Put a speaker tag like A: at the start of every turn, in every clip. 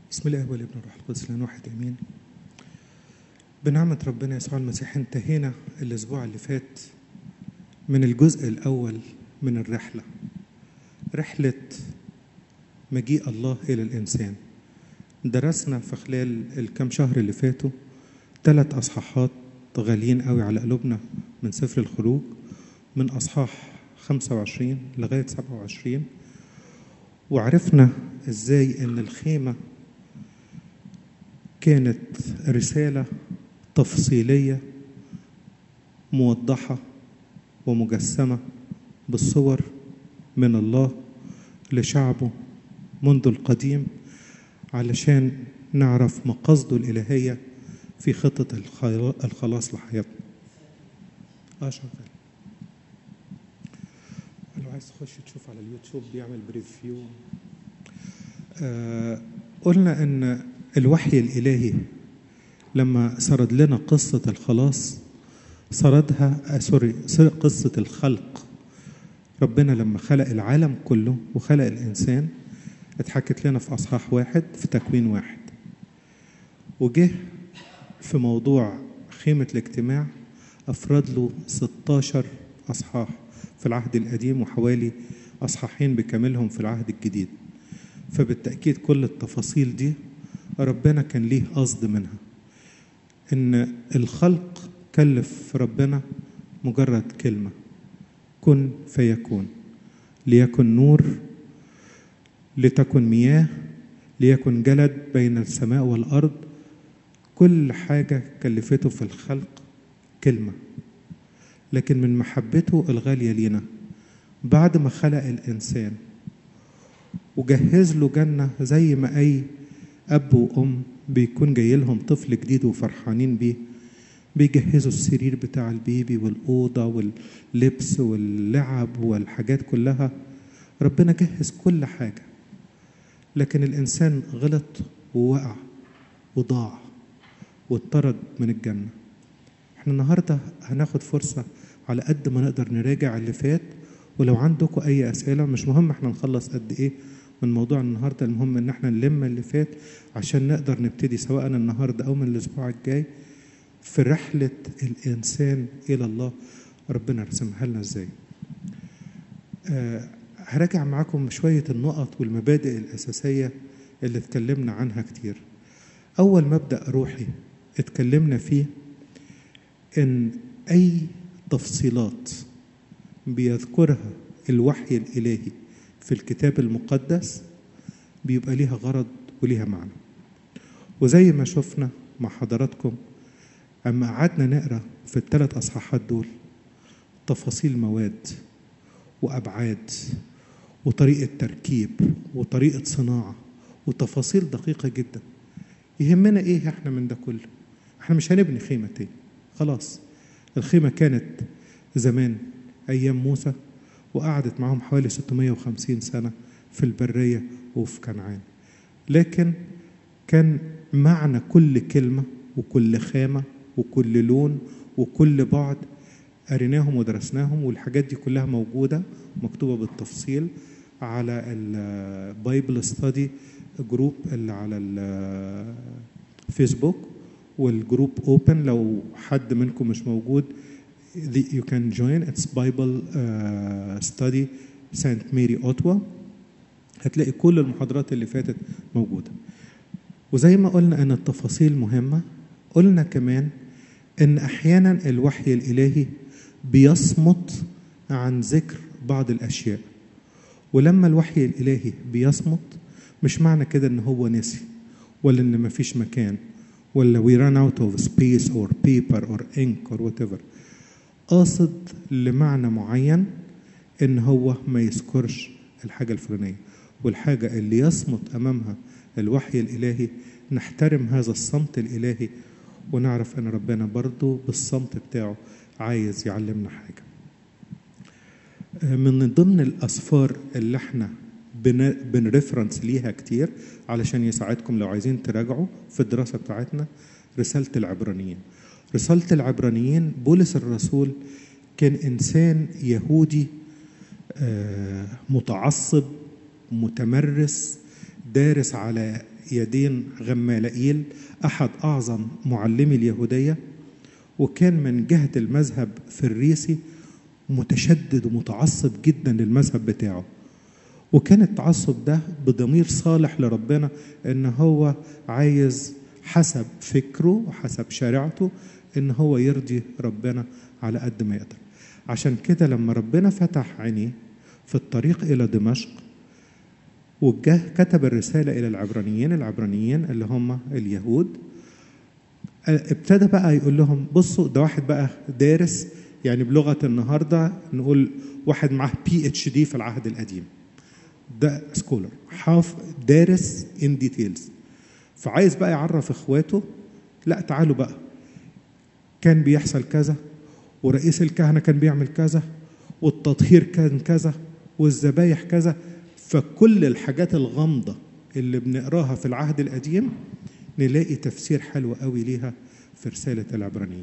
A: بسم الله والابن والروح القدس لان واحد امين بنعمة ربنا يسوع المسيح انتهينا الاسبوع اللي فات من الجزء الاول من الرحلة رحلة مجيء الله الى الانسان درسنا في خلال الكام شهر اللي فاتوا ثلاث اصحاحات غاليين قوي على قلوبنا من سفر الخروج من اصحاح 25 لغايه 27 وعرفنا ازاي ان الخيمه كانت رساله تفصيليه موضحه ومجسمه بالصور من الله لشعبه منذ القديم علشان نعرف مقاصده الالهيه في خطه الخلاص لحياتنا اه شغال لو عايز تخش تشوف على اليوتيوب بيعمل بريفيو آه قلنا ان الوحي الالهي لما سرد لنا قصه الخلاص سردها آه سوري قصه الخلق ربنا لما خلق العالم كله وخلق الانسان اتحكت لنا في اصحاح واحد في تكوين واحد وجه في موضوع خيمه الاجتماع افراد له 16 اصحاح في العهد القديم وحوالي اصحاحين بكاملهم في العهد الجديد فبالتاكيد كل التفاصيل دي ربنا كان ليه قصد منها ان الخلق كلف ربنا مجرد كلمه كن فيكون ليكن نور لتكن مياه ليكن جلد بين السماء والارض كل حاجه كلفته في الخلق كلمه لكن من محبته الغاليه لينا بعد ما خلق الانسان وجهز له جنه زي ما اي اب وام بيكون جاي لهم طفل جديد وفرحانين بيه بيجهزوا السرير بتاع البيبي والاوضه واللبس واللعب والحاجات كلها ربنا جهز كل حاجه لكن الانسان غلط ووقع وضاع واتطرد من الجنه احنا النهارده هناخد فرصه على قد ما نقدر نراجع اللي فات ولو عندكم اي اسئله مش مهم احنا نخلص قد ايه من موضوع النهارده المهم ان احنا نلم اللي فات عشان نقدر نبتدي سواء النهارده او من الاسبوع الجاي في رحله الانسان الى الله ربنا رسمها لنا ازاي أه هراجع معاكم شويه النقط والمبادئ الاساسيه اللي اتكلمنا عنها كتير اول مبدا روحي اتكلمنا فيه ان اي تفصيلات بيذكرها الوحي الالهي في الكتاب المقدس بيبقى ليها غرض وليها معنى وزي ما شفنا مع حضراتكم اما قعدنا نقرا في الثلاث اصحاحات دول تفاصيل مواد وابعاد وطريقه تركيب وطريقه صناعه وتفاصيل دقيقه جدا يهمنا ايه احنا من ده كله احنا مش هنبني خيمه تاني خلاص الخيمة كانت زمان أيام موسى وقعدت معهم حوالي 650 سنة في البرية وفي كنعان لكن كان معنى كل كلمة وكل خامة وكل لون وكل بعد قريناهم ودرسناهم والحاجات دي كلها موجودة مكتوبة بالتفصيل على البايبل ستادي جروب اللي على الفيسبوك والجروب اوبن لو حد منكم مش موجود you can join it's Bible uh, study Saint Mary Ottawa هتلاقي كل المحاضرات اللي فاتت موجودة وزي ما قلنا ان التفاصيل مهمة قلنا كمان ان احيانا الوحي الالهي بيصمت عن ذكر بعض الاشياء ولما الوحي الالهي بيصمت مش معنى كده ان هو نسي ولا ان مفيش مكان ولا we run out of space or paper or ink or whatever قاصد لمعنى معين ان هو ما يذكرش الحاجة الفلانية والحاجة اللي يصمت أمامها الوحي الإلهي نحترم هذا الصمت الإلهي ونعرف أن ربنا برضو بالصمت بتاعه عايز يعلمنا حاجة من ضمن الأسفار اللي احنا بنريفرنس ليها كتير علشان يساعدكم لو عايزين تراجعوا في الدراسة بتاعتنا رسالة العبرانيين رسالة العبرانيين بولس الرسول كان إنسان يهودي متعصب متمرس دارس على يدين غمالائيل أحد أعظم معلمي اليهودية وكان من جهة المذهب فريسي متشدد ومتعصب جدا للمذهب بتاعه وكان التعصب ده بضمير صالح لربنا ان هو عايز حسب فكره وحسب شريعته ان هو يرضي ربنا على قد ما يقدر عشان كده لما ربنا فتح عينيه في الطريق الى دمشق وجه كتب الرساله الى العبرانيين العبرانيين اللي هم اليهود ابتدى بقى يقول لهم بصوا ده واحد بقى دارس يعني بلغه النهارده نقول واحد معاه بي اتش دي في العهد القديم ده سكولر حاف دارس ان ديتيلز فعايز بقى يعرف اخواته لا تعالوا بقى كان بيحصل كذا ورئيس الكهنه كان بيعمل كذا والتطهير كان كذا والذبايح كذا فكل الحاجات الغامضه اللي بنقراها في العهد القديم نلاقي تفسير حلو قوي ليها في رساله العبرانيين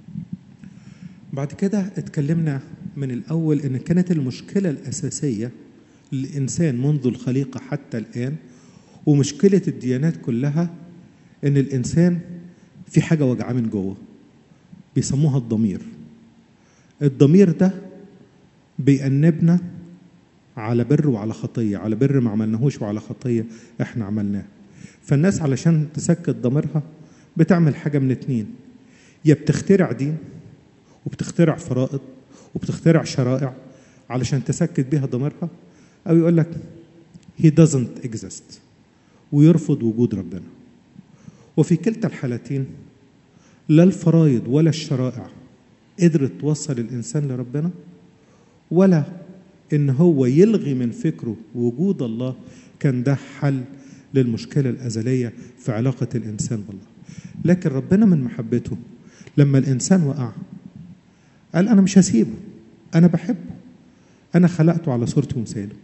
A: بعد كده اتكلمنا من الاول ان كانت المشكله الاساسيه للإنسان منذ الخليقة حتى الآن ومشكلة الديانات كلها إن الإنسان في حاجة وجعاه من جوه بيسموها الضمير الضمير ده بيأنبنا على بر وعلى خطية على بر ما عملناهوش وعلى خطية احنا عملناها فالناس علشان تسكت ضميرها بتعمل حاجة من اتنين يا بتخترع دين وبتخترع فرائض وبتخترع شرائع علشان تسكت بيها ضميرها أو يقول لك he doesn't exist ويرفض وجود ربنا وفي كلتا الحالتين لا الفرايض ولا الشرائع قدرت توصل الإنسان لربنا ولا إن هو يلغي من فكره وجود الله كان ده حل للمشكلة الأزلية في علاقة الإنسان بالله لكن ربنا من محبته لما الإنسان وقع قال أنا مش هسيبه أنا بحبه أنا خلقته على صورتي ومثاله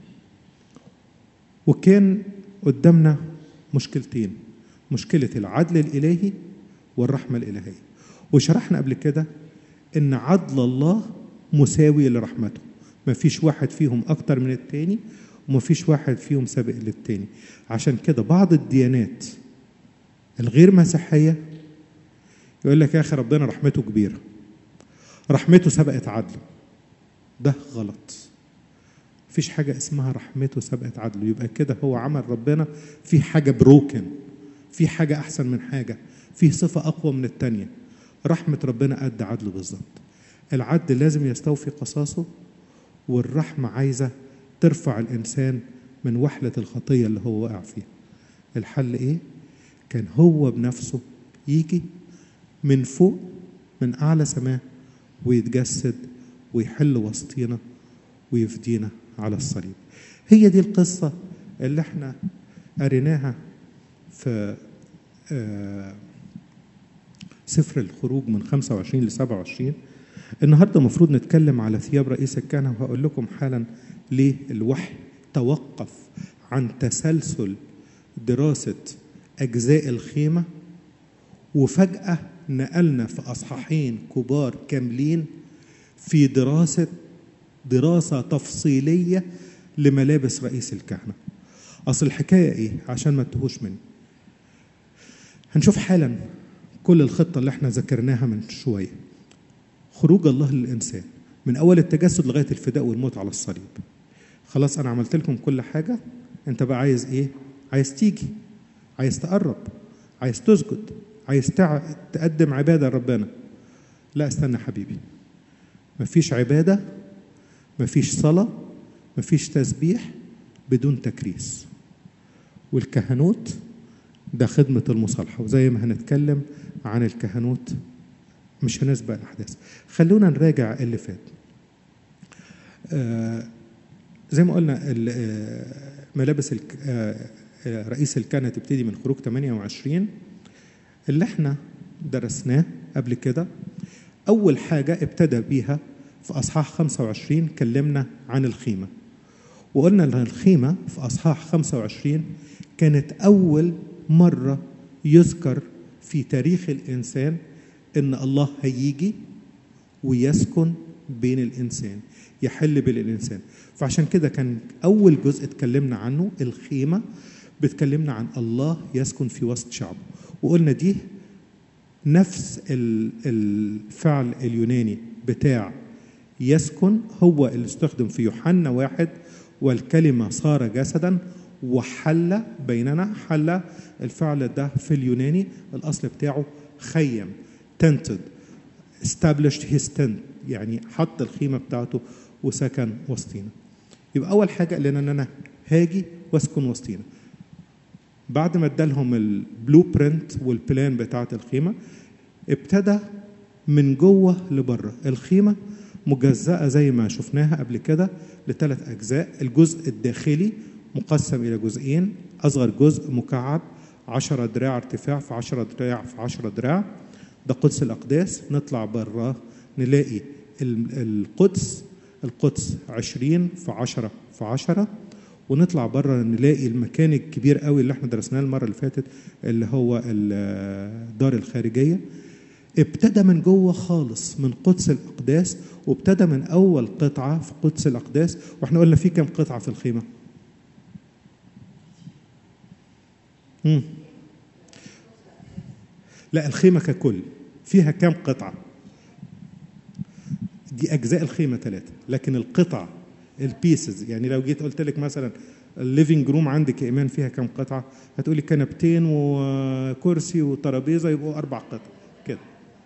A: وكان قدامنا مشكلتين مشكلة العدل الإلهي والرحمة الإلهية وشرحنا قبل كده إن عدل الله مساوي لرحمته ما فيش واحد فيهم أكتر من التاني وما فيش واحد فيهم سابق للتاني عشان كده بعض الديانات الغير مسيحية يقول لك يا أخي ربنا رحمته كبيرة رحمته سبقت عدله ده غلط مفيش حاجة اسمها رحمته سبقت عدله يبقى كده هو عمل ربنا في حاجة بروكن في حاجة أحسن من حاجة في صفة أقوى من التانية رحمة ربنا قد عدله بالظبط العدل لازم يستوفي قصاصه والرحمة عايزة ترفع الإنسان من وحلة الخطية اللي هو وقع فيها الحل إيه؟ كان هو بنفسه يجي من فوق من أعلى سماه ويتجسد ويحل وسطينا ويفدينا على الصليب هي دي القصة اللي احنا قريناها في سفر الخروج من 25 ل 27 النهارده المفروض نتكلم على ثياب رئيس الكهنة وهقول لكم حالا ليه الوحي توقف عن تسلسل دراسة أجزاء الخيمة وفجأة نقلنا في أصحاحين كبار كاملين في دراسة دراسة تفصيلية لملابس رئيس الكهنة أصل الحكاية إيه عشان ما تهوش مني هنشوف حالا كل الخطة اللي احنا ذكرناها من شوية خروج الله للإنسان من أول التجسد لغاية الفداء والموت على الصليب خلاص أنا عملت لكم كل حاجة أنت بقى عايز إيه عايز تيجي عايز تقرب عايز تسجد عايز تع... تقدم عبادة لربنا لا استنى حبيبي مفيش عبادة مفيش صلاة مفيش تسبيح بدون تكريس والكهنوت ده خدمة المصالحة وزي ما هنتكلم عن الكهنوت مش هنسبق الأحداث خلونا نراجع اللي فات آه زي ما قلنا ملابس آه رئيس الكهنة تبتدي من خروج 28 اللي احنا درسناه قبل كده أول حاجة ابتدى بيها في أصحاح 25 كلمنا عن الخيمة وقلنا أن الخيمة في أصحاح 25 كانت أول مرة يذكر في تاريخ الإنسان إن الله هيجي ويسكن بين الإنسان يحل بين الإنسان فعشان كده كان أول جزء اتكلمنا عنه الخيمة بتكلمنا عن الله يسكن في وسط شعبه وقلنا دي نفس ال- الفعل اليوناني بتاع يسكن هو اللي استخدم في يوحنا واحد والكلمة صار جسدا وحل بيننا حل الفعل ده في اليوناني الأصل بتاعه خيم tented established his tent يعني حط الخيمة بتاعته وسكن وسطينا يبقى أول حاجة قال لنا إن أنا هاجي واسكن وسطينا بعد ما ادالهم البلو برنت والبلان بتاعة الخيمة ابتدى من جوه لبره الخيمة مجزأة زي ما شفناها قبل كده لثلاث أجزاء الجزء الداخلي مقسم إلى جزئين أصغر جزء مكعب 10 دراع ارتفاع في 10 دراع في 10 دراع ده قدس الأقداس نطلع بره نلاقي ال- القدس القدس 20 في 10 في 10 ونطلع بره نلاقي المكان الكبير قوي اللي احنا درسناه المره اللي فاتت اللي هو الدار الخارجيه ابتدى من جوه خالص من قدس الاقداس وابتدى من اول قطعه في قدس الاقداس واحنا قلنا في كام قطعه في الخيمه مم. لا الخيمه ككل فيها كام قطعه دي اجزاء الخيمه ثلاثه لكن القطع البيسز يعني لو جيت قلت لك مثلا الليفنج روم عندك يا ايمان فيها كام قطعه هتقولي كنبتين وكرسي وترابيزه يبقوا اربع قطع كده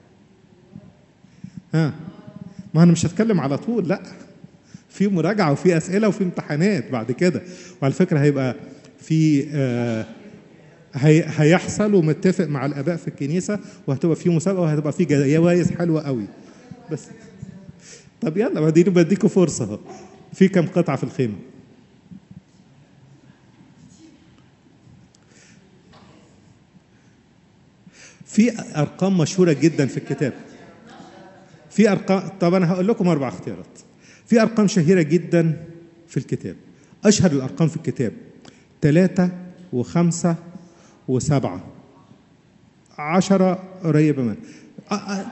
A: ها ما انا مش هتكلم على طول لا في مراجعه وفي اسئله وفي امتحانات بعد كده وعلى فكره هيبقى في آه هي هيحصل ومتفق مع الاباء في الكنيسه وهتبقى في مسابقه وهتبقى في جوائز حلوه قوي بس طب يلا بديني بديكوا فرصه اهو في كم قطعه في الخيمه في ارقام مشهوره جدا في الكتاب في ارقام طب انا هقول لكم اربع اختيارات في ارقام شهيره جدا في الكتاب اشهر الارقام في الكتاب ثلاثة وخمسة وسبعة عشرة قريبة من أ- أ-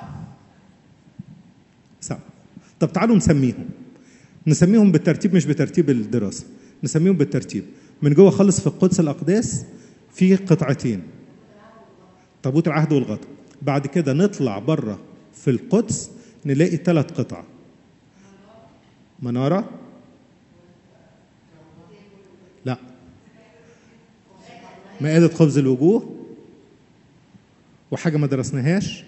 A: سبعة طب تعالوا نسميهم نسميهم بالترتيب مش بترتيب الدراسة نسميهم بالترتيب من جوه خالص في القدس الأقداس في قطعتين تابوت العهد والغطا بعد كده نطلع بره في القدس نلاقي ثلاث قطع منارة لا مائدة خبز الوجوه وحاجة ما درسناهاش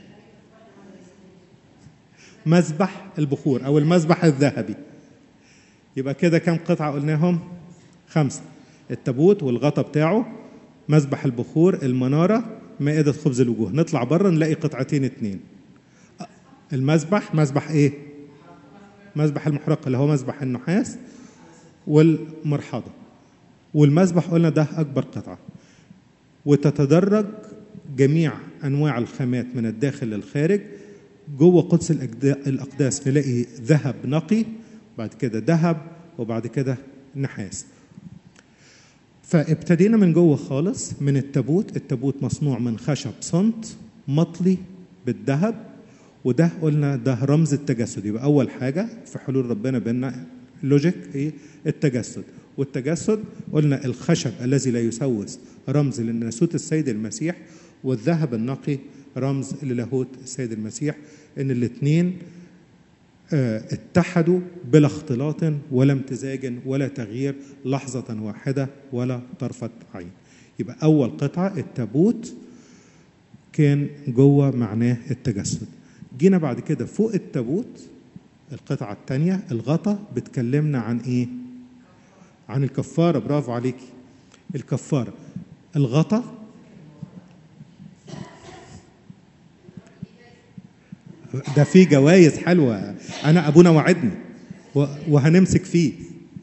A: مذبح البخور أو المذبح الذهبي يبقى كده كم قطعة قلناهم خمسة التابوت والغطا بتاعه مذبح البخور المنارة مائدة خبز الوجوه نطلع بره نلاقي قطعتين اتنين المذبح مذبح ايه مذبح المحرقة اللي هو مذبح النحاس والمرحضة والمذبح قلنا ده أكبر قطعة وتتدرج جميع أنواع الخامات من الداخل للخارج جوه قدس الأجدا- الأقداس نلاقي ذهب نقي بعد كده ذهب وبعد كده نحاس فابتدينا من جوه خالص من التابوت التابوت مصنوع من خشب صمت مطلي بالذهب وده قلنا ده رمز التجسد يبقى اول حاجه في حلول ربنا بينا لوجيك ايه التجسد والتجسد قلنا الخشب الذي لا يسوس رمز لناسوت السيد المسيح والذهب النقي رمز للاهوت السيد المسيح ان الاثنين آه، اتحدوا بلا اختلاط ولا امتزاج ولا تغيير لحظة واحدة ولا طرفة عين يبقى أول قطعة التابوت كان جوه معناه التجسد جينا بعد كده فوق التابوت القطعة الثانية الغطا بتكلمنا عن إيه؟ عن الكفارة برافو عليكي الكفارة الغطا ده في جوائز حلوة أنا أبونا وعدني و- وهنمسك فيه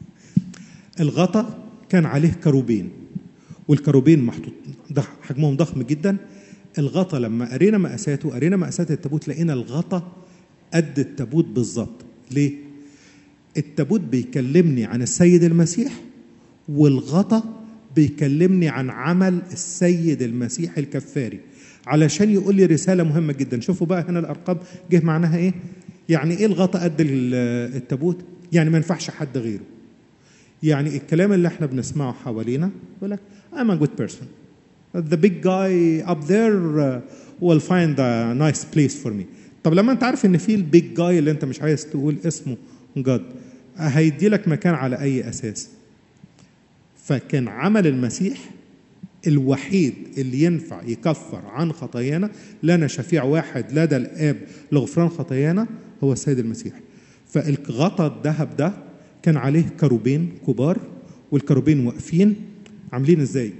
A: الغطا كان عليه كروبين والكروبين محطوط ضخ- حجمهم ضخم جدا الغطا لما قرينا مقاساته قرينا مقاسات التابوت لقينا الغطا قد التابوت بالظبط ليه؟ التابوت بيكلمني عن السيد المسيح والغطا بيكلمني عن عمل السيد المسيح الكفاري علشان يقول لي رساله مهمه جدا شوفوا بقى هنا الارقام جه معناها ايه يعني ايه الغطا قد ال- التابوت يعني ما ينفعش حد غيره يعني الكلام اللي احنا بنسمعه حوالينا يقول لك I'm a good person the big guy up there uh, will find a nice place for me طب لما انت عارف ان في البيج جاي اللي انت مش عايز تقول اسمه جاد هيدي لك مكان على اي اساس فكان عمل المسيح الوحيد اللي ينفع يكفر عن خطايانا لنا شفيع واحد لدى الاب لغفران خطايانا هو السيد المسيح فالغطا الذهب ده كان عليه كروبين كبار والكروبين واقفين عاملين ازاي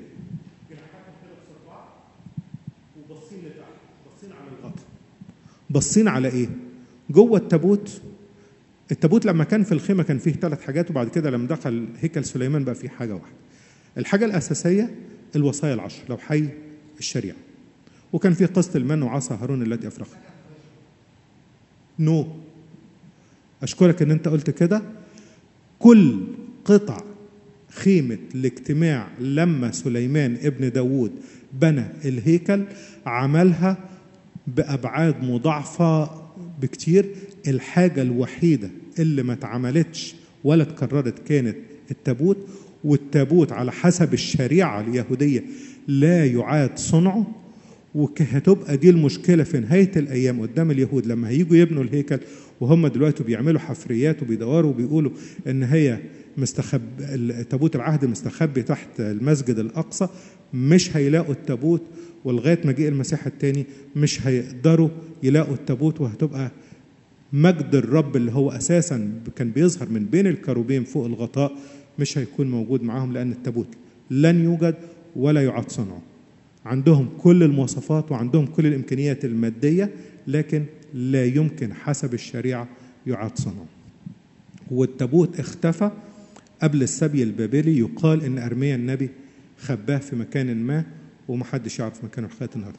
A: وباصين لتحت باصين على الغطا باصين على ايه جوه التابوت التابوت لما كان في الخيمه كان فيه ثلاث حاجات وبعد كده لما دخل هيكل سليمان بقى فيه حاجه واحده الحاجه الاساسيه الوصايا العشر لو حي الشريعه وكان فيه قسط المن وعصا هارون الذي افرخ نو no. اشكرك ان انت قلت كده كل قطع خيمة الاجتماع لما سليمان ابن داود بنى الهيكل عملها بأبعاد مضاعفة بكتير الحاجة الوحيدة اللي ما اتعملتش ولا اتكررت كانت التابوت والتابوت على حسب الشريعة اليهودية لا يعاد صنعه وهتبقى دي المشكله في نهايه الايام قدام اليهود لما هيجوا يبنوا الهيكل وهم دلوقتي بيعملوا حفريات وبيدوروا وبيقولوا ان هي مستخب تابوت العهد مستخبي تحت المسجد الاقصى مش هيلاقوا التابوت ولغايه مجيء المسيح الثاني مش هيقدروا يلاقوا التابوت وهتبقى مجد الرب اللي هو اساسا كان بيظهر من بين الكروبين فوق الغطاء مش هيكون موجود معاهم لان التابوت لن يوجد ولا يعاد صنعه عندهم كل المواصفات وعندهم كل الامكانيات الماديه لكن لا يمكن حسب الشريعه يعاد صنعه. والتابوت اختفى قبل السبي البابلي يقال ان ارميا النبي خباه في مكان ما ومحدش يعرف مكانه لغايه النهارده.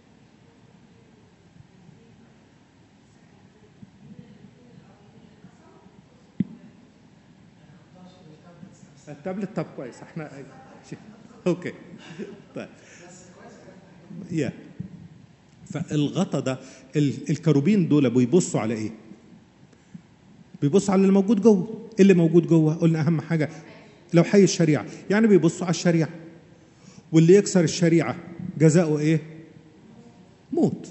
A: التابلت طب كويس احنا اوكي طيب يا فالغطا ده الكروبين دول بيبصوا على ايه؟ بيبصوا على اللي موجود جوه، ايه اللي موجود جوه؟ قلنا اهم حاجه لو حي الشريعه، يعني بيبصوا على الشريعه. واللي يكسر الشريعه جزاؤه ايه؟ موت.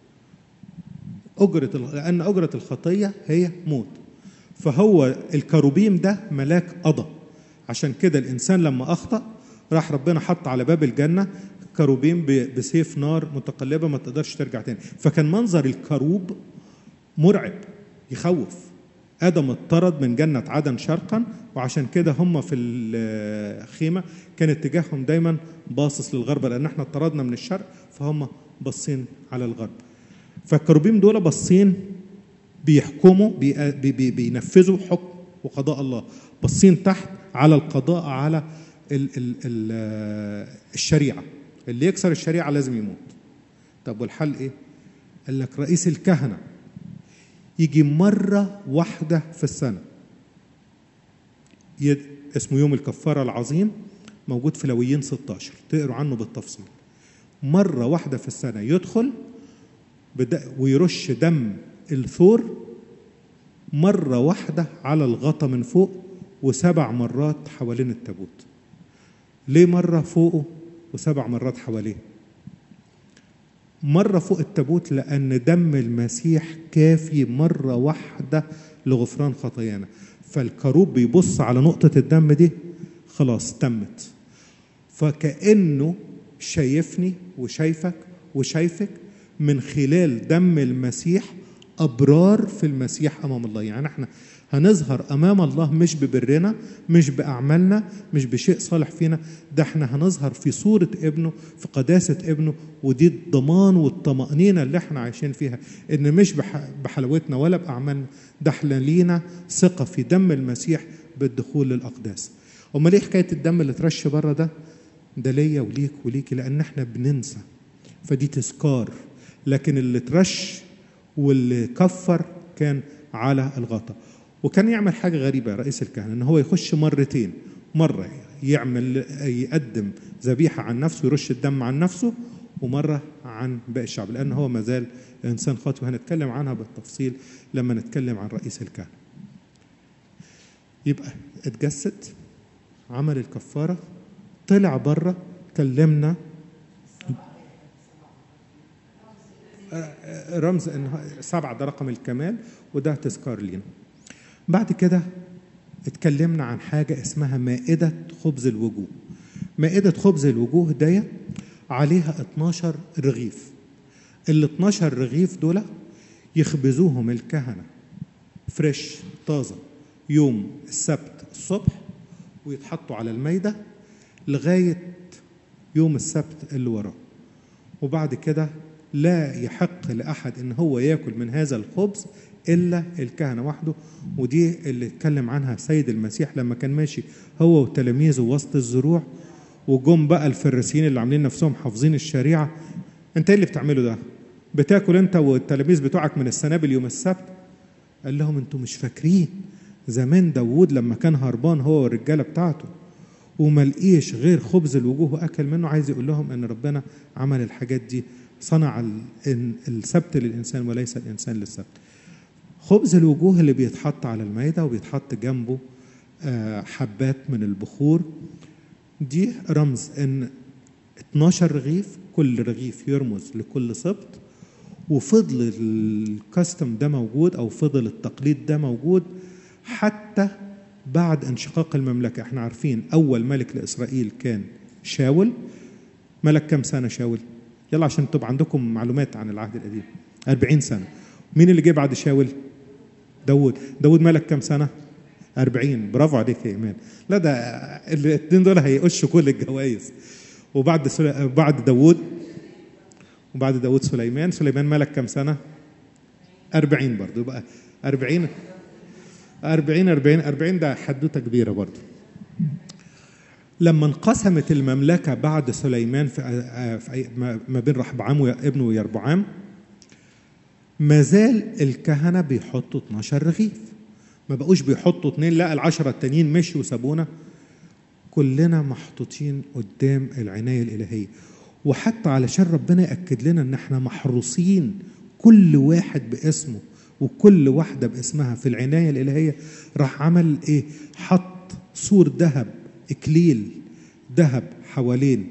A: أجرة لأن أجرة الخطية هي موت. فهو الكروبيم ده ملاك قضى. عشان كده الإنسان لما أخطأ راح ربنا حط على باب الجنة كروبين بسيف نار متقلبه ما تقدرش ترجع تاني فكان منظر الكروب مرعب يخوف ادم اطرد من جنه عدن شرقا وعشان كده هم في الخيمه كان اتجاههم دايما باصص للغرب لان احنا اطردنا من الشرق فهم باصين على الغرب فالكروبيم دول باصين بيحكموا بي بي بينفذوا حكم وقضاء الله باصين تحت على القضاء على ال ال ال الشريعه اللي يكسر الشريعه لازم يموت طب والحل ايه قال لك رئيس الكهنه يجي مره واحده في السنه يد... اسمه يوم الكفاره العظيم موجود في لويين 16 تقروا عنه بالتفصيل مره واحده في السنه يدخل بدا ويرش دم الثور مره واحده على الغطا من فوق وسبع مرات حوالين التابوت ليه مره فوقه وسبع مرات حواليه مرة فوق التابوت لأن دم المسيح كافي مرة واحدة لغفران خطايانا فالكروب بيبص على نقطة الدم دي خلاص تمت فكأنه شايفني وشايفك وشايفك من خلال دم المسيح أبرار في المسيح أمام الله يعني احنا هنظهر امام الله مش ببرنا مش باعمالنا مش بشيء صالح فينا ده احنا هنظهر في صوره ابنه في قداسه ابنه ودي الضمان والطمانينه اللي احنا عايشين فيها ان مش بحلاوتنا ولا باعمالنا ده احنا لينا ثقه في دم المسيح بالدخول للاقداس امال ايه حكايه الدم اللي اترش بره ده ده ليا وليك وليكي لان احنا بننسى فدي تذكار لكن اللي اترش واللي كفر كان على الغطا وكان يعمل حاجه غريبه رئيس الكهنه ان هو يخش مرتين مره يعمل يقدم ذبيحه عن نفسه يرش الدم عن نفسه ومره عن باقي الشعب لان هو ما زال انسان خاطئ وهنتكلم عنها بالتفصيل لما نتكلم عن رئيس الكهنه يبقى اتجسد عمل الكفاره طلع بره كلمنا رمز ان سبعه ده رقم الكمال وده تذكار لينا بعد كده اتكلمنا عن حاجه اسمها مائده خبز الوجوه مائده خبز الوجوه دي عليها 12 رغيف ال 12 رغيف دول يخبزوهم الكهنه فريش طازه يوم السبت الصبح ويتحطوا على المايده لغايه يوم السبت اللي وراه وبعد كده لا يحق لاحد ان هو ياكل من هذا الخبز الا الكهنه وحده ودي اللي اتكلم عنها سيد المسيح لما كان ماشي هو وتلاميذه وسط الزروع وجم بقى الفريسيين اللي عاملين نفسهم حافظين الشريعه انت ايه اللي بتعمله ده؟ بتاكل انت والتلاميذ بتوعك من السنابل يوم السبت؟ قال لهم انتوا مش فاكرين زمان داوود لما كان هربان هو والرجاله بتاعته وما لقيش غير خبز الوجوه واكل منه عايز يقول لهم ان ربنا عمل الحاجات دي صنع السبت للانسان وليس الانسان للسبت. خبز الوجوه اللي بيتحط على المائده وبيتحط جنبه حبات من البخور دي رمز ان 12 رغيف كل رغيف يرمز لكل سبط وفضل الكاستم ده موجود او فضل التقليد ده موجود حتى بعد انشقاق المملكه احنا عارفين اول ملك لاسرائيل كان شاول ملك كم سنه شاول يلا عشان تبقى عندكم معلومات عن العهد القديم 40 سنه مين اللي جه بعد شاول داود داود ملك كم سنه 40 برافو عليك يا ايمان لا ده الاثنين دول هيقشوا كل الجوائز وبعد سل... بعد داود وبعد داود سليمان سليمان ملك كم سنه 40 برضه يبقى 40 40 40 40 ده حدوته كبيره برضه لما انقسمت المملكه بعد سليمان في, في ما بين رحبعام وابنه يربعام ما زال الكهنه بيحطوا 12 رغيف ما بقوش بيحطوا اتنين لا العشرة التانيين مشوا وسابونا كلنا محطوطين قدام العناية الإلهية وحتى علشان ربنا يأكد لنا إن احنا محروسين كل واحد باسمه وكل واحدة باسمها في العناية الإلهية راح عمل إيه؟ حط سور ذهب إكليل ذهب حوالين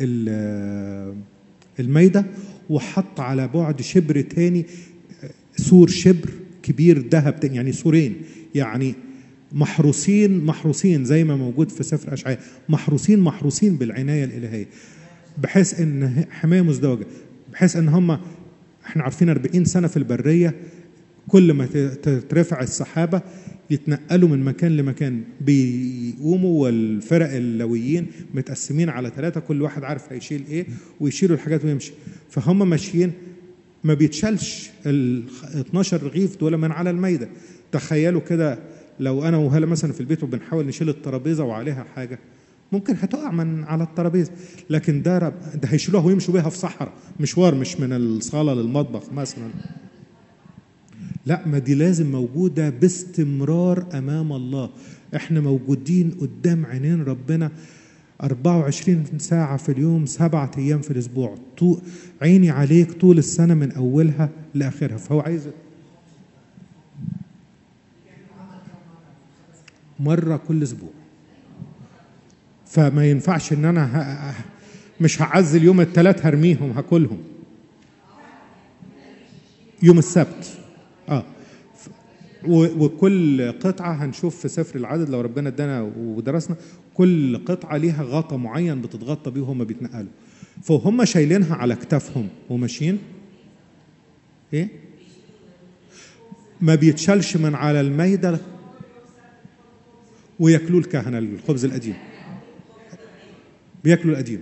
A: الميدة وحط على بعد شبر تاني سور شبر كبير ذهب تاني يعني سورين يعني محروسين محروسين زي ما موجود في سفر اشعياء محروسين محروسين بالعنايه الالهيه بحيث ان حمايه مزدوجه بحيث ان هم احنا عارفين 40 سنه في البريه كل ما ترفع السحابه يتنقلوا من مكان لمكان بيقوموا والفرق اللويين متقسمين على ثلاثه كل واحد عارف هيشيل ايه ويشيلوا الحاجات ويمشي فهم ماشيين ما بيتشالش ال 12 رغيف دول من على الميده تخيلوا كده لو انا وهلا مثلا في البيت وبنحاول نشيل الترابيزه وعليها حاجه ممكن هتقع من على الترابيزه لكن ده رب ده هيشيلوها ويمشوا بيها في صحراء مشوار مش من الصاله للمطبخ مثلا لا ما دي لازم موجوده باستمرار امام الله احنا موجودين قدام عينين ربنا 24 ساعة في اليوم سبعة أيام في الأسبوع طو... عيني عليك طول السنة من أولها لآخرها فهو عايز مرة كل أسبوع فما ينفعش إن أنا ه... مش هعزل يوم الثلاث هرميهم هاكلهم يوم السبت اه وكل قطعة هنشوف في سفر العدد لو ربنا ادانا ودرسنا كل قطعة ليها غطا معين بتتغطى بيه وهم بيتنقلوا فهم شايلينها على كتافهم وماشيين ايه ما بيتشالش من على الميدة وياكلوه الكهنة الخبز القديم بياكلوا القديم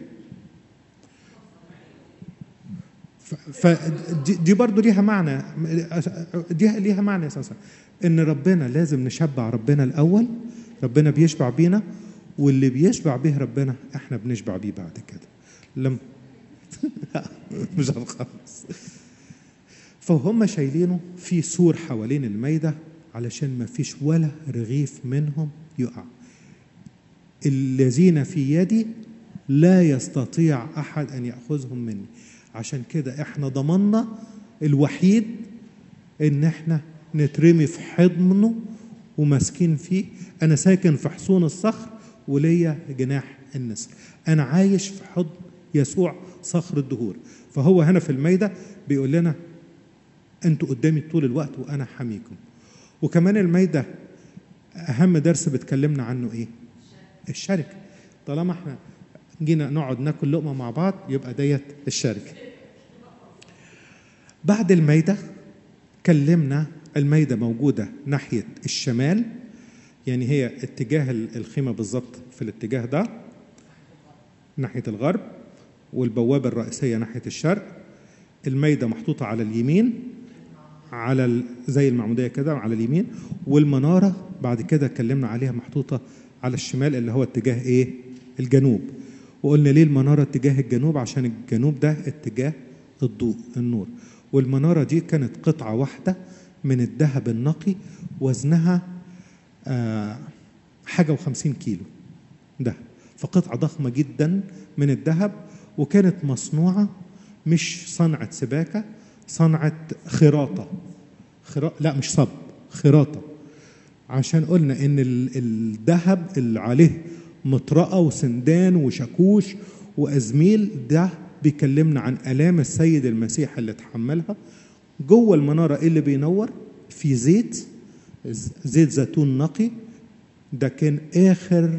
A: فدي برضو ليها معنى دي ليها معنى اساسا ان ربنا لازم نشبع ربنا الاول ربنا بيشبع بينا واللي بيشبع به ربنا احنا بنشبع بيه بعد كده لم مش هنخلص فهم شايلينه في سور حوالين الميدة علشان ما فيش ولا رغيف منهم يقع الذين في يدي لا يستطيع احد ان ياخذهم مني عشان كده احنا ضمنا الوحيد ان احنا نترمي في حضنه وماسكين فيه انا ساكن في حصون الصخر وليا جناح النسر انا عايش في حضن يسوع صخر الدهور فهو هنا في الميدة بيقول لنا انتوا قدامي طول الوقت وانا حميكم وكمان الميدة اهم درس بتكلمنا عنه ايه الشركة طالما احنا جينا نقعد ناكل لقمة مع بعض يبقى ديت الشركة بعد الميدة كلمنا الميدة موجودة ناحية الشمال يعني هي اتجاه الخيمة بالظبط في الاتجاه ده ناحية الغرب والبوابة الرئيسية ناحية الشرق الميدة محطوطة على اليمين على ال... زي المعمودية كده على اليمين والمنارة بعد كده اتكلمنا عليها محطوطة على الشمال اللي هو اتجاه ايه الجنوب وقلنا ليه المنارة اتجاه الجنوب عشان الجنوب ده اتجاه الضوء النور والمنارة دي كانت قطعة واحدة من الذهب النقي وزنها آه حاجة وخمسين كيلو ده فقطعة ضخمة جدا من الذهب وكانت مصنوعة مش صنعة سباكة صنعة خراطة خرا... لا مش صب خراطة عشان قلنا ان الذهب اللي عليه مطرقة وسندان وشاكوش وأزميل ده بيكلمنا عن آلام السيد المسيح اللي تحملها جوه المنارة إيه اللي بينور في زيت زيت زيتون نقي ده كان آخر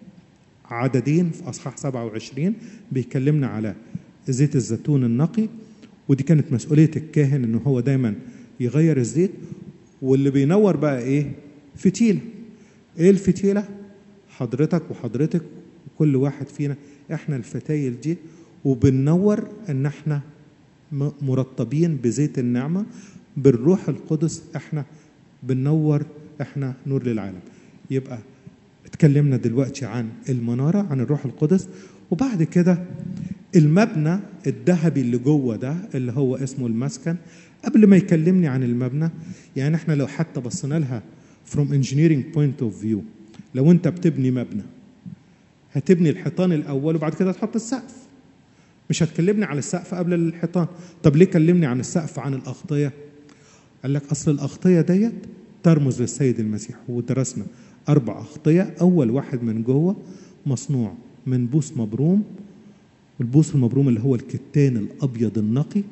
A: عددين في أصحاح 27 بيكلمنا على زيت الزيتون النقي ودي كانت مسؤولية الكاهن إن هو دايما يغير الزيت واللي بينور بقى إيه؟ فتيلة إيه الفتيلة؟ حضرتك وحضرتك وكل واحد فينا إحنا الفتايل دي وبننور إن إحنا مرطبين بزيت النعمة بالروح القدس إحنا بننور إحنا نور للعالم يبقى اتكلمنا دلوقتي عن المنارة عن الروح القدس وبعد كده المبنى الذهبي اللي جوه ده اللي هو اسمه المسكن قبل ما يكلمني عن المبنى يعني احنا لو حتى بصينا لها from engineering point of view لو انت بتبني مبنى هتبني الحيطان الاول وبعد كده تحط السقف مش هتكلمني عن السقف قبل الحيطان طب ليه كلمني عن السقف عن الاغطيه قال لك اصل الاغطيه ديت ترمز للسيد المسيح ودرسنا اربع اغطيه اول واحد من جوه مصنوع من بوس مبروم والبوس المبروم اللي هو الكتان الابيض النقي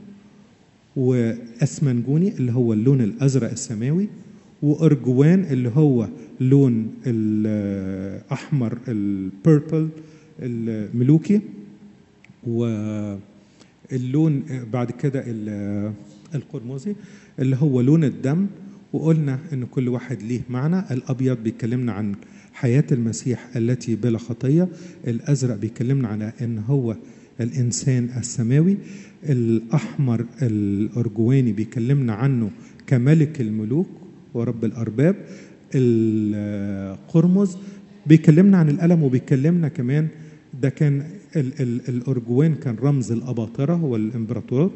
A: واسمنجوني اللي هو اللون الازرق السماوي وارجوان اللي هو لون الاحمر البيربل الملوكي واللون بعد كده القرمزي اللي هو لون الدم وقلنا ان كل واحد ليه معنى الابيض بيكلمنا عن حياه المسيح التي بلا خطيه الازرق بيكلمنا عن ان هو الانسان السماوي الاحمر الارجواني بيكلمنا عنه كملك الملوك ورب الارباب القرمز بيكلمنا عن الالم وبيكلمنا كمان ده كان ال ال الارجوان كان رمز الاباطره والامبراطور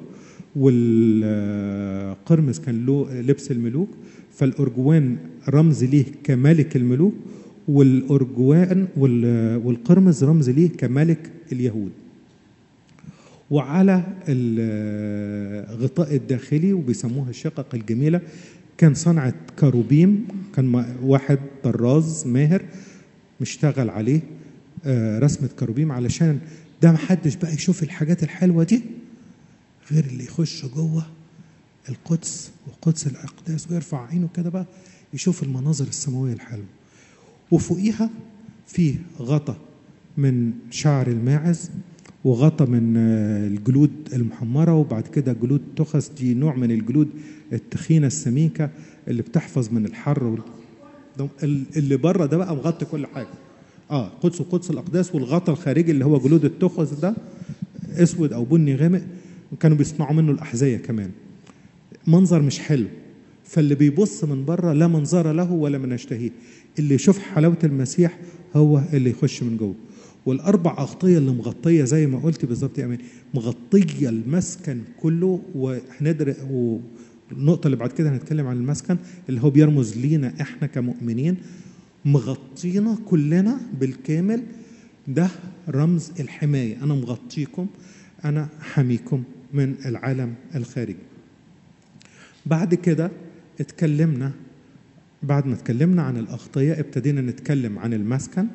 A: والقرمز كان له لبس الملوك فالارجوان رمز ليه كملك الملوك والارجوان والقرمز رمز ليه كملك اليهود وعلى الغطاء الداخلي وبيسموها الشقق الجميله كان صنعة كروبيم كان واحد طراز ماهر مشتغل عليه رسمة كروبيم علشان ده محدش بقى يشوف الحاجات الحلوة دي غير اللي يخش جوه القدس وقدس الأقداس ويرفع عينه كده بقى يشوف المناظر السماوية الحلوة وفوقيها في غطا من شعر الماعز وغطا من الجلود المحمرة وبعد كده جلود تخس دي نوع من الجلود التخينة السميكة اللي بتحفظ من الحر اللي بره ده بقى مغطي كل حاجة اه قدس وقدس الأقداس والغطا الخارجي اللي هو جلود التخس ده اسود أو بني غامق وكانوا بيصنعوا منه الأحذية كمان منظر مش حلو فاللي بيبص من بره لا منظر له ولا من يشتهيه اللي يشوف حلاوة المسيح هو اللي يخش من جوه والاربع اغطيه اللي مغطيه زي ما قلت بالظبط يا امان مغطيه المسكن كله وهندرق والنقطه اللي بعد كده هنتكلم عن المسكن اللي هو بيرمز لينا احنا كمؤمنين مغطينا كلنا بالكامل ده رمز الحمايه انا مغطيكم انا حميكم من العالم الخارجي بعد كده اتكلمنا بعد ما اتكلمنا عن الاغطيه ابتدينا نتكلم عن المسكن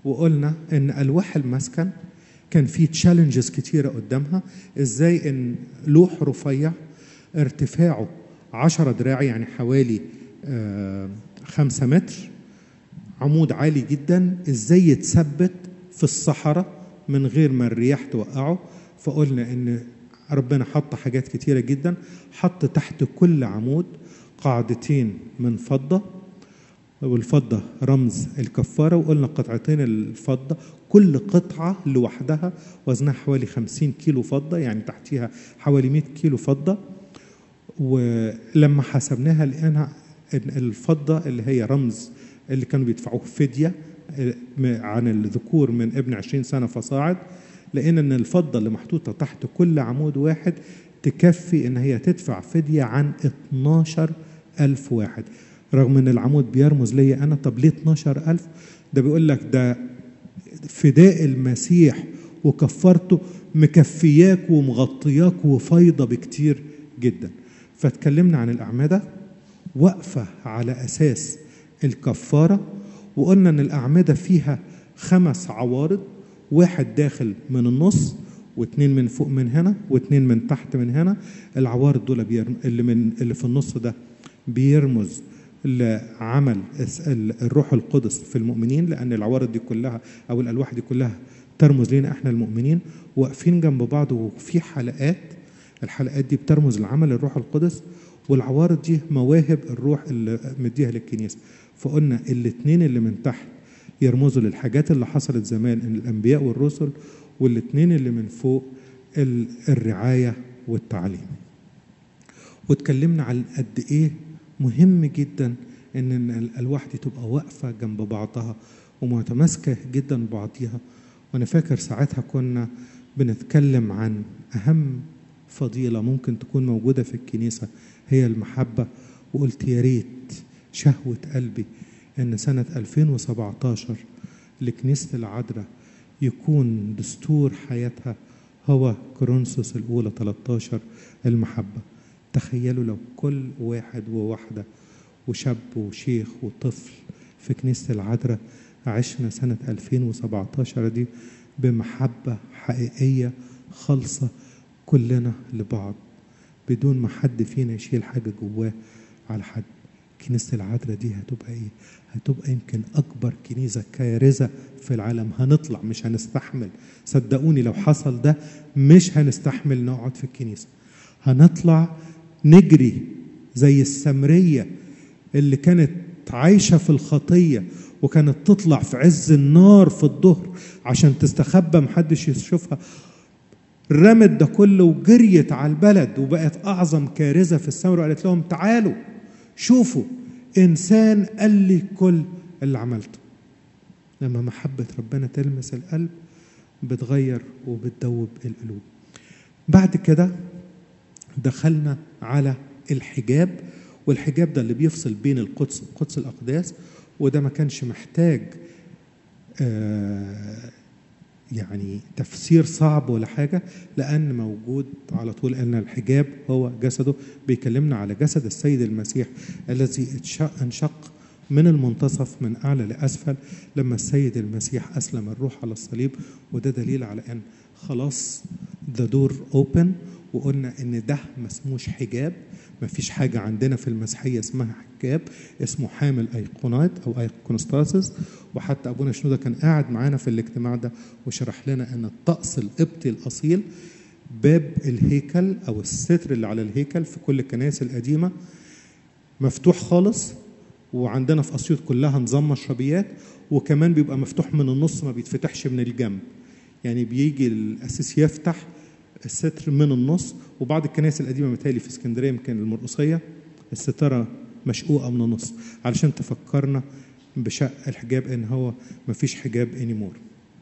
A: وقلنا ان الواح المسكن كان في تشالنجز كتيره قدامها ازاي ان لوح رفيع ارتفاعه 10 دراع يعني حوالي آه، خمسة متر عمود عالي جدا ازاي يتثبت في الصحراء من غير ما الرياح توقعه فقلنا ان ربنا حط حاجات كتيرة جدا حط تحت كل عمود قاعدتين من فضة والفضة رمز الكفارة وقلنا قطعتين الفضة كل قطعة لوحدها وزنها حوالي 50 كيلو فضة يعني تحتيها حوالي 100 كيلو فضة ولما حسبناها لقينا إن الفضة اللي هي رمز اللي كانوا بيدفعوه فدية عن الذكور من ابن 20 سنة فصاعد لقينا ان الفضة اللي محطوطة تحت كل عمود واحد تكفي ان هي تدفع فدية عن 12 ألف واحد رغم ان العمود بيرمز ليا انا طب ليه 12 ألف ده بيقول لك ده فداء المسيح وكفرته مكفياك ومغطياك وفايضة بكتير جدا فاتكلمنا عن الأعمدة واقفة على أساس الكفارة وقلنا إن الأعمدة فيها خمس عوارض واحد داخل من النص واثنين من فوق من هنا واثنين من تحت من هنا العوارض دول بيرم... اللي من اللي في النص ده بيرمز لعمل الروح القدس في المؤمنين لان العوارض دي كلها او الالواح دي كلها ترمز لنا احنا المؤمنين واقفين جنب بعض وفي حلقات الحلقات دي بترمز لعمل الروح القدس والعوارض دي مواهب الروح اللي مديها للكنيسه فقلنا الاثنين اللي من تحت يرمزوا للحاجات اللي حصلت زمان ان الانبياء والرسل والاثنين اللي من فوق الرعايه والتعليم واتكلمنا عن قد ايه مهم جدا ان الالواح دي تبقى واقفه جنب بعضها ومتماسكه جدا ببعضيها وانا فاكر ساعتها كنا بنتكلم عن اهم فضيله ممكن تكون موجوده في الكنيسه هي المحبه وقلت يا ريت شهوه قلبي ان سنه 2017 لكنيسه العذراء يكون دستور حياتها هو كورنثوس الاولى 13 المحبه تخيلوا لو كل واحد وواحدة وشاب وشيخ وطفل في كنيسة العذراء عشنا سنة 2017 دي بمحبة حقيقية خالصة كلنا لبعض بدون ما حد فينا يشيل حاجة جواه على حد كنيسة العذراء دي هتبقى ايه؟ هتبقى يمكن أكبر كنيسة كارثة في العالم هنطلع مش هنستحمل صدقوني لو حصل ده مش هنستحمل نقعد في الكنيسة هنطلع نجري زي السمرية اللي كانت عايشة في الخطية وكانت تطلع في عز النار في الظهر عشان تستخبى محدش يشوفها رمت ده كله وجريت على البلد وبقت أعظم كارثة في السمر وقالت لهم تعالوا شوفوا إنسان قال لي كل اللي عملته لما محبة ربنا تلمس القلب بتغير وبتدوب القلوب بعد كده دخلنا على الحجاب والحجاب ده اللي بيفصل بين القدس وقدس الأقداس وده ما كانش محتاج آه يعني تفسير صعب ولا حاجة لأن موجود على طول أن الحجاب هو جسده بيكلمنا على جسد السيد المسيح الذي انشق من المنتصف من أعلى لأسفل لما السيد المسيح أسلم الروح على الصليب وده دليل على أن خلاص ذا دور اوبن وقلنا ان ده ما اسموش حجاب ما فيش حاجة عندنا في المسيحية اسمها حجاب اسمه حامل أيقونات أو أيقونستاسيس وحتى أبونا شنودة كان قاعد معانا في الاجتماع ده وشرح لنا أن الطقس القبطي الأصيل باب الهيكل أو الستر اللي على الهيكل في كل الكنائس القديمة مفتوح خالص وعندنا في أسيوط كلها نظام مشربيات وكمان بيبقى مفتوح من النص ما بيتفتحش من الجنب يعني بيجي الأسيس يفتح الستر من النص وبعض الكنائس القديمه متهيألي في اسكندريه يمكن المرقصيه الستاره مشقوقه من النص علشان تفكرنا بشق الحجاب ان هو مفيش حجاب انيمور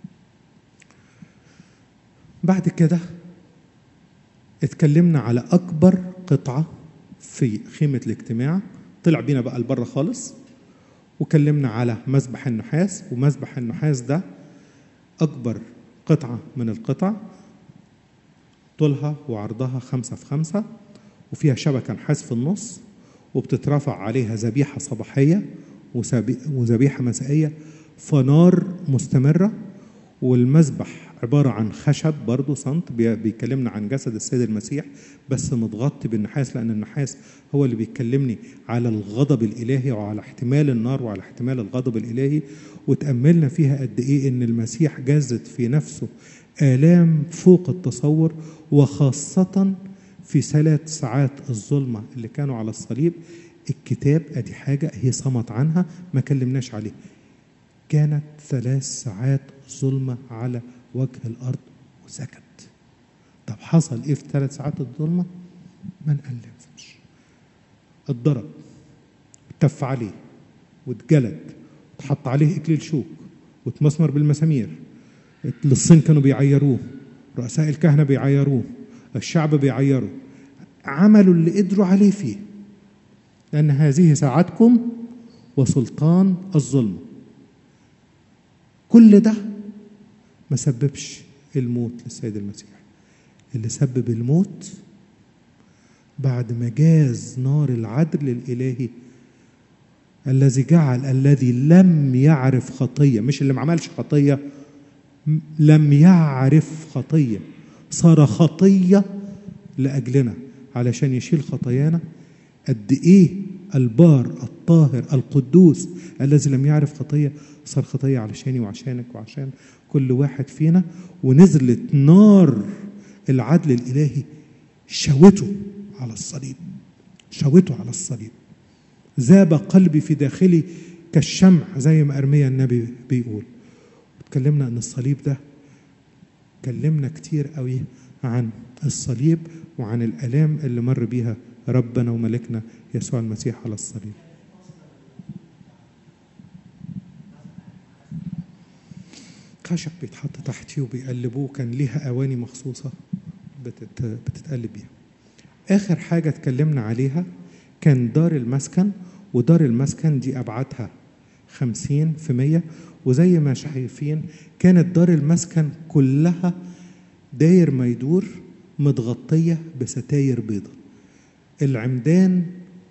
A: بعد كده اتكلمنا على اكبر قطعه في خيمه الاجتماع طلع بينا بقى لبره خالص وكلمنا على مسبح النحاس ومسبح النحاس ده اكبر قطعه من القطع طولها وعرضها خمسة في خمسة وفيها شبكة نحاس في النص وبتترفع عليها ذبيحة صباحية وذبيحة مسائية فنار مستمرة والمذبح عبارة عن خشب برضه صنط بي- بيكلمنا عن جسد السيد المسيح بس متغطي بالنحاس لأن النحاس هو اللي بيكلمني على الغضب الإلهي وعلى احتمال النار وعلى احتمال الغضب الإلهي وتأملنا فيها قد إيه إن المسيح جازت في نفسه آلام فوق التصور وخاصة في ثلاث ساعات الظلمة اللي كانوا على الصليب الكتاب ادي حاجة هي صمت عنها ما كلمناش عليها كانت ثلاث ساعات ظلمة على وجه الأرض وسكت طب حصل إيه في ثلاث ساعات الظلمة ما نألفش اتضرب وتف عليه واتجلد واتحط عليه إكليل شوك واتمسمر بالمسامير للصين كانوا بيعيروه رؤساء الكهنة بيعيروه الشعب بيعيره عملوا اللي قدروا عليه فيه لأن هذه ساعتكم وسلطان الظلم كل ده ما سببش الموت للسيد المسيح اللي سبب الموت بعد ما جاز نار العدل الإلهي الذي جعل الذي لم يعرف خطية مش اللي ما عملش خطية م- لم يعرف خطية صار خطية لأجلنا علشان يشيل خطايانا قد إيه البار الطاهر القدوس الذي لم يعرف خطية صار خطية علشاني وعشانك وعشان كل واحد فينا ونزلت نار العدل الإلهي شوته على الصليب شوته على الصليب ذاب قلبي في داخلي كالشمع زي ما أرميا النبي بيقول اتكلمنا ان الصليب ده كلمنا كتير قوي عن الصليب وعن الالام اللي مر بيها ربنا وملكنا يسوع المسيح على الصليب خشب بيتحط تحتيه وبيقلبوه كان ليها اواني مخصوصه بتت... بتتقلب بيها اخر حاجه اتكلمنا عليها كان دار المسكن ودار المسكن دي ابعادها خمسين في مية وزي ما شايفين كانت دار المسكن كلها داير ما يدور متغطية بستاير بيضة العمدان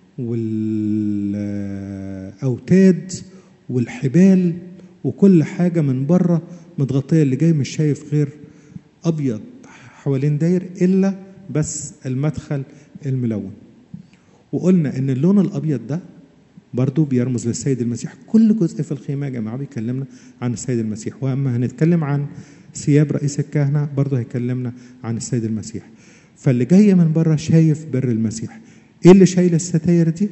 A: والأوتاد والحبال وكل حاجة من بره متغطية اللي جاي مش شايف غير أبيض حوالين داير إلا بس المدخل الملون وقلنا إن اللون الأبيض ده برضو بيرمز للسيد المسيح كل جزء في الخيمة يا جماعة بيكلمنا عن السيد المسيح وأما هنتكلم عن ثياب رئيس الكهنة برضو هيكلمنا عن السيد المسيح فاللي جاي من بره شايف بر المسيح ايه اللي شايل الستاير دي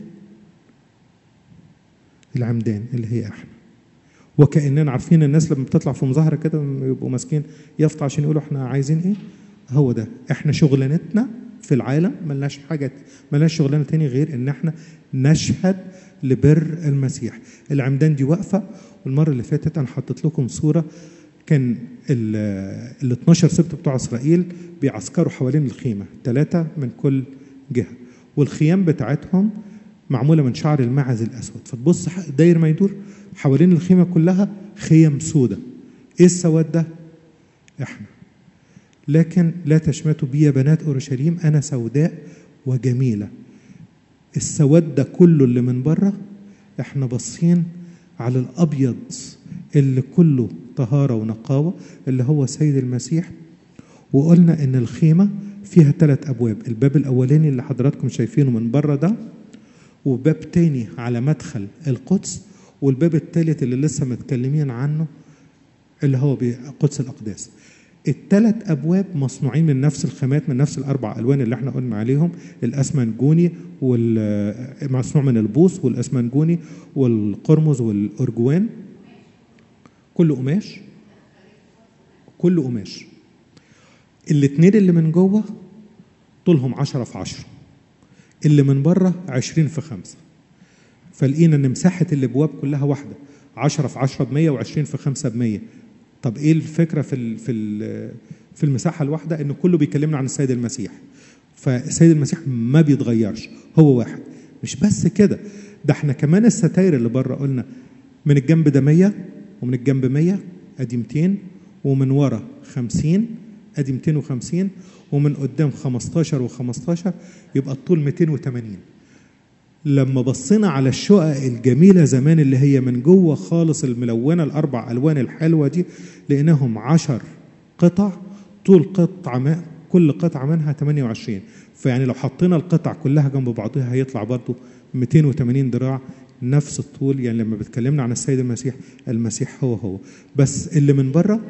A: العمدان اللي هي احنا وكاننا عارفين الناس لما بتطلع في مظاهره كده يبقوا ماسكين يافطه عشان يقولوا احنا عايزين ايه هو ده احنا شغلانتنا في العالم ملناش حاجه ملناش شغلانه تاني غير ان احنا نشهد لبر المسيح العمدان دي واقفه والمره اللي فاتت انا حطيت لكم صوره كان ال 12 سبت بتوع اسرائيل بيعسكروا حوالين الخيمه ثلاثه من كل جهه والخيام بتاعتهم معموله من شعر الماعز الاسود فتبص داير ما يدور حوالين الخيمه كلها خيم سودة ايه السواد ده احنا لكن لا تشمتوا بي يا بنات اورشليم انا سوداء وجميله السواد ده كله اللي من بره احنا باصين على الابيض اللي كله طهاره ونقاوه اللي هو سيد المسيح وقلنا ان الخيمه فيها ثلاث ابواب الباب الاولاني اللي حضراتكم شايفينه من بره ده وباب تاني على مدخل القدس والباب الثالث اللي لسه متكلمين عنه اللي هو قدس الاقداس الثلاث ابواب مصنوعين من نفس الخامات من نفس الاربع الوان اللي احنا قلنا عليهم الاسمنجوني مصنوع من البوص والاسمنجوني والقرمز والارجوان كله قماش كله قماش الاثنين اللي من جوه طولهم عشرة في عشرة اللي من بره عشرين في خمسة فلقينا ان مساحة الابواب كلها واحدة عشرة في عشرة بمية وعشرين في خمسة بمية طب ايه الفكرة في ال في ال في المساحة الواحدة ان كله بيكلمنا عن السيد المسيح فالسيد المسيح ما بيتغيرش هو واحد مش بس كده ده احنا كمان الستاير اللي بره قلنا من الجنب ده 100 ومن الجنب 100 ادي 200 ومن ورا 50 ادي 250 ومن قدام 15 و15 يبقى الطول 280 لما بصينا على الشقق الجميلة زمان اللي هي من جوه خالص الملونة الأربع ألوان الحلوة دي لقيناهم عشر قطع طول قطعة ما كل قطعة منها 28 فيعني لو حطينا القطع كلها جنب بعضها هيطلع برضه 280 ذراع نفس الطول يعني لما بتكلمنا عن السيد المسيح المسيح هو هو بس اللي من بره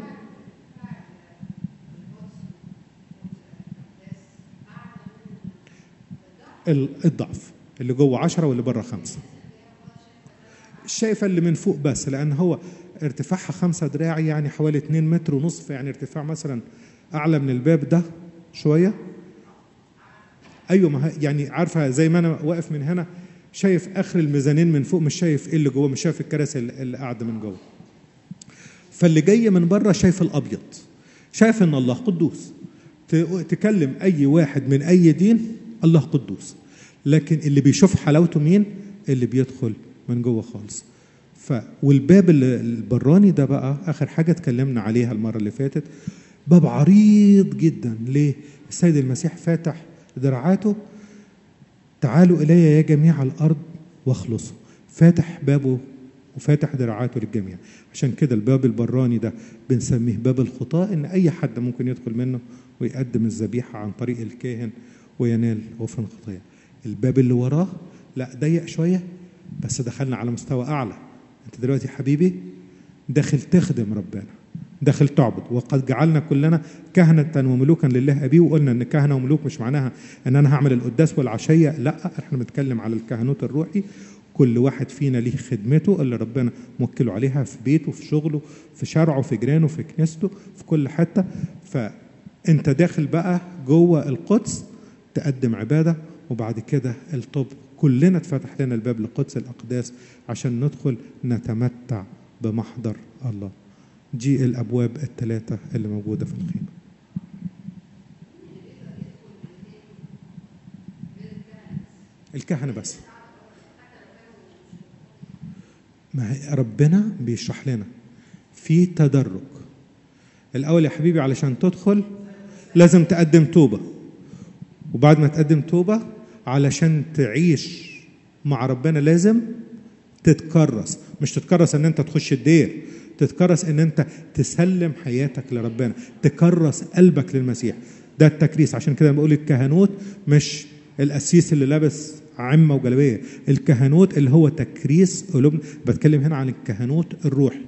A: الضعف اللي جوه عشرة واللي بره خمسة شايفة اللي من فوق بس لأن هو ارتفاعها خمسة دراع يعني حوالي اتنين متر ونصف يعني ارتفاع مثلا أعلى من الباب ده شوية أيوة ما يعني عارفة زي ما أنا واقف من هنا شايف آخر الميزانين من فوق مش شايف إيه اللي جوه مش شايف الكراسي اللي قاعدة من جوه فاللي جاي من بره شايف الأبيض شايف إن الله قدوس تكلم أي واحد من أي دين الله قدوس لكن اللي بيشوف حلاوته مين اللي بيدخل من جوه خالص ف والباب البراني ده بقى اخر حاجه اتكلمنا عليها المره اللي فاتت باب عريض جدا ليه السيد المسيح فاتح ذراعاته تعالوا الي يا جميع الارض واخلصوا فاتح بابه وفاتح ذراعاته للجميع عشان كده الباب البراني ده بنسميه باب الخطاة ان اي حد ممكن يدخل منه ويقدم الذبيحه عن طريق الكاهن وينال غفران الخطايا الباب اللي وراه لا ضيق شويه بس دخلنا على مستوى اعلى انت دلوقتي حبيبي داخل تخدم ربنا داخل تعبد وقد جعلنا كلنا كهنة وملوكا لله أبيه وقلنا إن كهنة وملوك مش معناها إن أنا هعمل القداس والعشية لا إحنا بنتكلم على الكهنوت الروحي كل واحد فينا ليه خدمته اللي ربنا موكله عليها في بيته في شغله في شرعه في جيرانه في كنيسته في كل حتة فأنت داخل بقى جوه القدس تقدم عبادة وبعد كده الطب كلنا اتفتح لنا الباب لقدس الأقداس عشان ندخل نتمتع بمحضر الله دي الأبواب الثلاثة اللي موجودة في الخيمة الكهنة بس ما هي ربنا بيشرح لنا في تدرج الأول يا حبيبي علشان تدخل لازم تقدم توبة وبعد ما تقدم توبة علشان تعيش مع ربنا لازم تتكرس مش تتكرس ان انت تخش الدير تتكرس ان انت تسلم حياتك لربنا تكرس قلبك للمسيح ده التكريس عشان كده بقول الكهنوت مش القسيس اللي لابس عمه وجلابيه الكهنوت اللي هو تكريس قلوبنا بتكلم هنا عن الكهنوت الروحي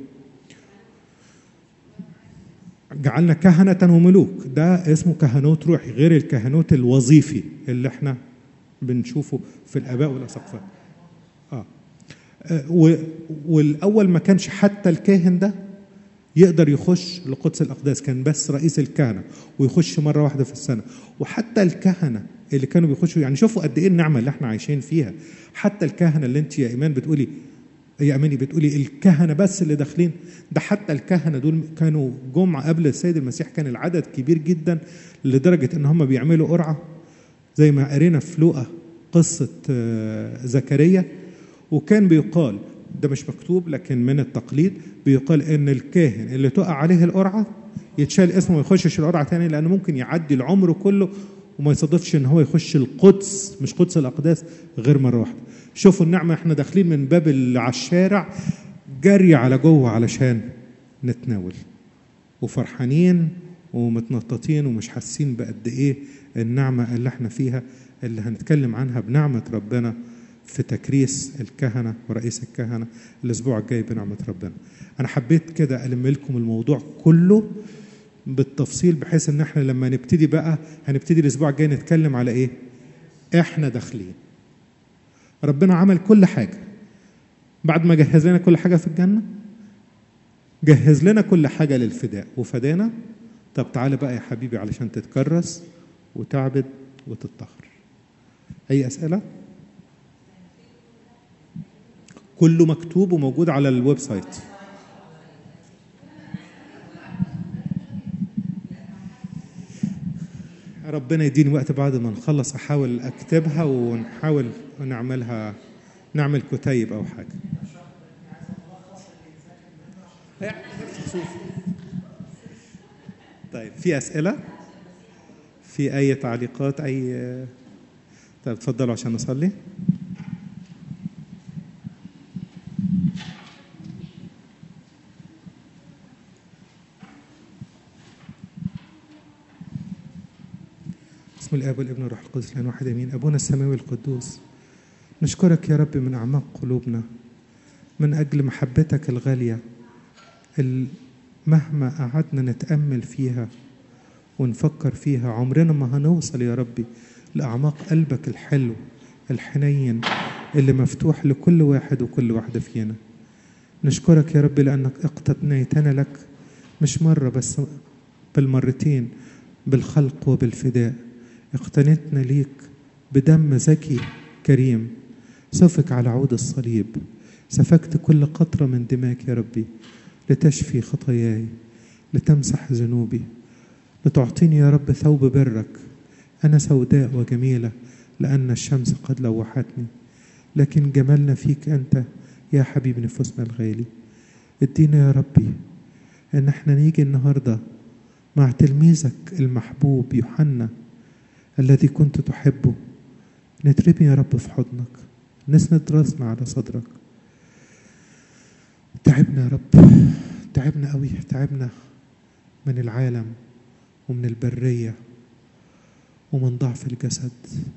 A: جعلنا كهنة وملوك ده اسمه كهنوت روحي غير الكهنوت الوظيفي اللي احنا بنشوفه في الآباء والأساقفة آه. آه والأول ما كانش حتى الكاهن ده يقدر يخش لقدس الأقداس كان بس رئيس الكهنة ويخش مرة واحدة في السنة وحتى الكهنة اللي كانوا بيخشوا يعني شوفوا قد ايه النعمة اللي احنا عايشين فيها حتى الكهنة اللي انت يا إيمان بتقولي يا أماني بتقولي الكهنة بس اللي داخلين ده حتى الكهنة دول كانوا جمعة قبل السيد المسيح كان العدد كبير جدا لدرجة إن هم بيعملوا قرعة زي ما قرينا في لوقا قصة زكريا وكان بيقال ده مش مكتوب لكن من التقليد بيقال إن الكاهن اللي تقع عليه القرعة يتشال اسمه ما يخشش القرعة تاني لأنه ممكن يعدي العمر كله وما يصادفش إن هو يخش القدس مش قدس الأقداس غير مرة واحدة شوفوا النعمة احنا داخلين من باب اللي على الشارع جري على جوه علشان نتناول وفرحانين ومتنططين ومش حاسين بقد ايه النعمة اللي احنا فيها اللي هنتكلم عنها بنعمة ربنا في تكريس الكهنة ورئيس الكهنة الأسبوع الجاي بنعمة ربنا أنا حبيت كده ألم لكم الموضوع كله بالتفصيل بحيث إن احنا لما نبتدي بقى هنبتدي الأسبوع الجاي نتكلم على إيه؟ احنا داخلين ربنا عمل كل حاجة بعد ما جهز لنا كل حاجة في الجنة جهز لنا كل حاجة للفداء وفدانا طب تعالى بقى يا حبيبي علشان تتكرس وتعبد وتتطهر أي أسئلة؟ كله مكتوب وموجود على الويب سايت ربنا يديني وقت بعد ما نخلص احاول اكتبها ونحاول نعملها نعمل كتيب او حاجه طيب في اسئله في اي تعليقات اي طيب اتفضلوا عشان نصلي بسم الاب والابن والروح القدس الان واحد امين ابونا السماوي القدوس نشكرك يا رب من اعماق قلوبنا من اجل محبتك الغاليه ال- مهما قعدنا نتامل فيها ونفكر فيها عمرنا ما هنوصل يا ربي لاعماق قلبك الحلو الحنين اللي مفتوح لكل واحد وكل واحده فينا نشكرك يا رب لانك اقتنيتنا لك مش مره بس بالمرتين بالخلق وبالفداء اقتنيتنا ليك بدم زكي كريم سفك على عود الصليب سفكت كل قطرة من دماك يا ربي لتشفي خطاياي لتمسح ذنوبي لتعطيني يا رب ثوب برك أنا سوداء وجميلة لأن الشمس قد لوحتني لكن جمالنا فيك أنت يا حبيب نفوسنا الغالي ادينا يا ربي ان احنا نيجي النهارده مع تلميذك المحبوب يوحنا الذي كنت تحبه نترمي يا رب في حضنك نسند راسنا على صدرك تعبنا يا رب تعبنا قوي تعبنا من العالم ومن البرية ومن ضعف الجسد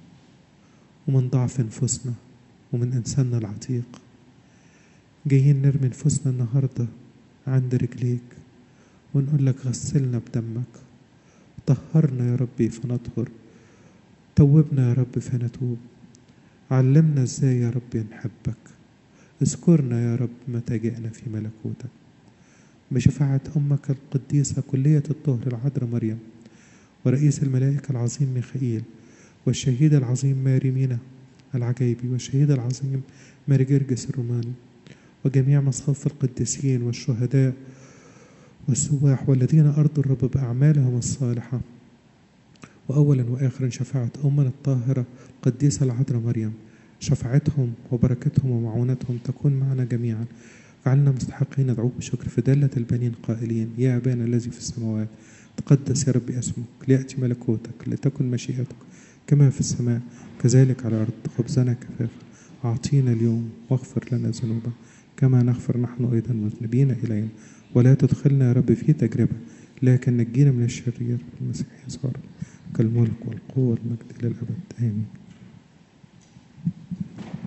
A: ومن ضعف نفوسنا ومن إنساننا العتيق جايين نرمي نفوسنا النهاردة عند رجليك ونقول لك غسلنا بدمك طهرنا يا ربي فنطهر توبنا يا رب فنتوب علمنا ازاي يا رب نحبك اذكرنا يا رب متى جئنا في ملكوتك بشفاعة أمك القديسة كلية الطهر العذراء مريم ورئيس الملائكة العظيم ميخائيل والشهيد العظيم ماري مينا العجيبي والشهيد العظيم ماري جرجس الروماني وجميع مصاف القديسين والشهداء والسواح والذين أرضوا الرب بأعمالهم الصالحة وأولا وآخرا شفاعة أمنا الطاهرة القديسة العذراء مريم شفاعتهم وبركتهم ومعونتهم تكون معنا جميعا جعلنا مستحقين ندعوك بشكر في دالة البنين قائلين يا أبانا الذي في السماوات تقدس يا رب اسمك ليأتي ملكوتك لتكن مشيئتك كما في السماء كذلك على الأرض خبزنا كفافا أعطينا اليوم واغفر لنا ذنوبنا كما نغفر نحن أيضا مذنبين إلينا ولا تدخلنا يا رب في تجربة لكن نجينا من الشرير المسيح يسوع كالملك والقوة والمجد إلى الأبد آمين